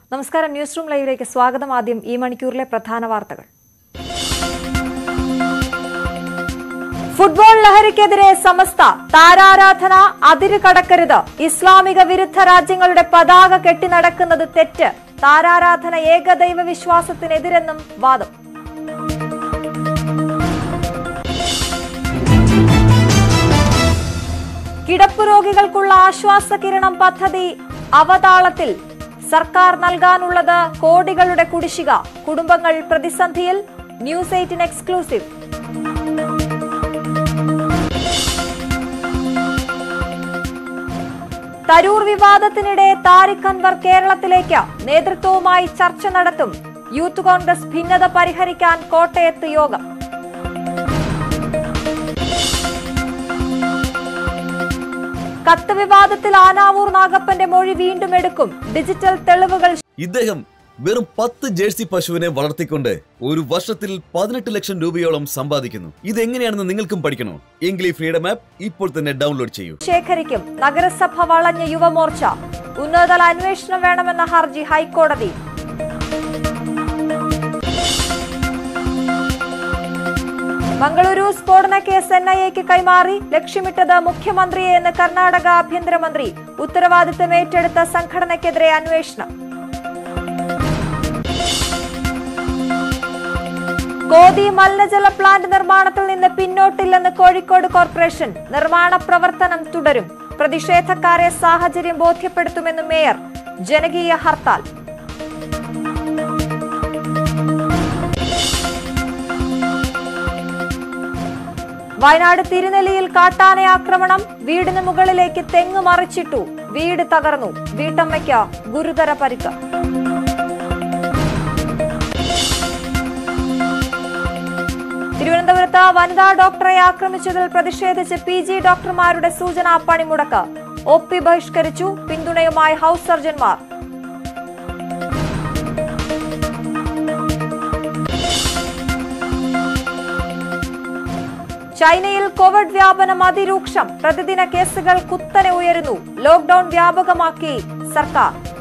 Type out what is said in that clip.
നമസ്കാരം news room ലൈവിലേക്ക് സ്വാഗതം ആദ്യം ഈ മണിക്കൂറിലെ പ്രധാന വാർത്തകൾ ഫുട്ബോൾ ലഹരിക്കെതിരെ സമസ്ത താരാരാധന അതിര് കടക്കരുത് ഇസ്ലാമിക വിരുദ്ധ രാജ്യങ്ങളുടെ പതാക കെട്ടിനടക്കുന്നത് തെറ്റ് താരാരാധന ഏകദൈവ വിശ്വാസത്തിനെതിരെന്നും വാദം കിടപ്പ് രോഗികൾക്കുള്ള ആശ്വാസ കിരണം പദ്ധതി അവതാളത്തിൽ സർക്കാർ നൽകാനുള്ളത് കോടികളുടെ കുടിശ്ശിക കുടുംബങ്ങൾ പ്രതിസന്ധിയിൽ ന്യൂസ് എയ്റ്റിൻ എക്സ്ക്ലൂസീവ് തരൂർ വിവാദത്തിനിടെ താരിഖ് അൻവർ കേരളത്തിലേക്ക് നേതൃത്വവുമായി ചർച്ച നടത്തും യൂത്ത് കോൺഗ്രസ് ഭിന്നത പരിഹരിക്കാൻ കോട്ടയത്ത് യോഗം കത്ത് വിവാദത്തിൽ ആനാവൂർ നാഗപ്പന്റെ മൊഴി വീണ്ടും എടുക്കും ഡിജിറ്റൽ തെളിവുകൾ ഇദ്ദേഹം വെറും പത്ത് ജേഴ്സി പശുവിനെ വളർത്തിക്കൊണ്ട് ഒരു വർഷത്തിൽ പതിനെട്ട് ലക്ഷം രൂപയോളം സമ്പാദിക്കുന്നു ഇതെങ്ങനെയാണെന്ന് നിങ്ങൾക്കും പഠിക്കണോ എങ്കിൽ ഈ ഫ്രീഡം ആപ്പ് ഇപ്പോൾ തന്നെ ഡൗൺലോഡ് ചെയ്യൂ ശേഖരിക്കും നഗരസഭ വളഞ്ഞ യുവമോർച്ച ഉന്നതതല അന്വേഷണം വേണമെന്ന ഹർജി ഹൈക്കോടതി മംഗളൂരു സ്ഫോടന കേസ് എൻ ഐ എക്ക് കൈമാറി ലക്ഷ്യമിട്ടത് മുഖ്യമന്ത്രിയെ എന്ന് കർണാടക ആഭ്യന്തരമന്ത്രി ഉത്തരവാദിത്തം ഏറ്റെടുത്ത സംഘടനയ്ക്കെതിരെ അന്വേഷണം കോതി മലിനജല പ്ലാന്റ് നിർമ്മാണത്തിൽ നിന്ന് പിന്നോട്ടില്ലെന്ന് കോഴിക്കോട് കോർപ്പറേഷൻ നിർമ്മാണ പ്രവർത്തനം തുടരും പ്രതിഷേധക്കാരെ സാഹചര്യം ബോധ്യപ്പെടുത്തുമെന്ന് മേയർ ജനകീയ ഹർത്താൽ വയനാട് തിരുനെല്ലിയിൽ കാട്ടാന ആക്രമണം വീടിന് മുകളിലേക്ക് തെങ്ങ് മറിച്ചിട്ടു വീട് തകർന്നു വീട്ടമ്മയ്ക്ക് ഗുരുതര പരിക്ക് തിരുവനന്തപുരത്ത് വനിതാ ഡോക്ടറെ ആക്രമിച്ചതിൽ പ്രതിഷേധിച്ച് പി ജി ഡോക്ടർമാരുടെ സൂചനാ പണിമുടക്ക് ഒ പി ബഹിഷ്കരിച്ചു പിന്തുണയുമായി ഹൌസ് സർജൻമാർ ചൈനയിൽ കോവിഡ് വ്യാപനം അതിരൂക്ഷം പ്രതിദിന കേസുകൾ കുത്തനെ ഉയരുന്നു ലോക്ഡൌൺ വ്യാപകമാക്കി സർക്കാർ